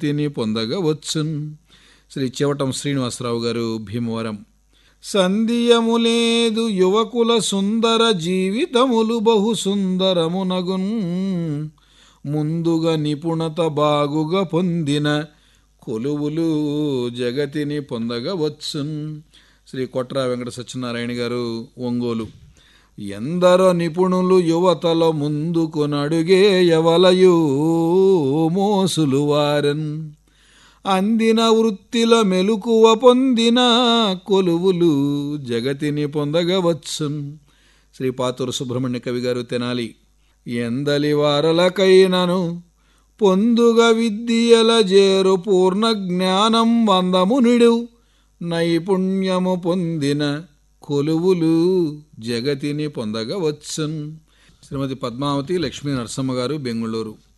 ముక్తిని పొందగవచ్చున్ శ్రీ చివటం శ్రీనివాసరావు గారు భీమవరం సంధియము లేదు యువకుల సుందర జీవితములు బహు సుందరమునగున్ ముందుగా నిపుణత బాగుగా పొందిన కొలువులు జగతిని పొందగవచ్చున్ శ్రీ కొట్రా వెంకట సత్యనారాయణ గారు ఒంగోలు ఎందరో నిపుణులు యువతల ముందుకు నడుగేయవలయు మోసులు వారన్ అందిన వృత్తిల మెలుకువ పొందిన కొలువులు జగతిని పొందగవచ్చున్ శ్రీ పాతూరు సుబ్రహ్మణ్య కవి గారు తెనాలి ఎందలి వారలకైనను పొందుగ విద్యల జేరు పూర్ణ జ్ఞానం వందమునిడు నైపుణ్యము పొందిన కొలువులు జగతిని పొందగవచ్చున్ శ్రీమతి పద్మావతి లక్ష్మీ నరసమ్మ గారు బెంగుళూరు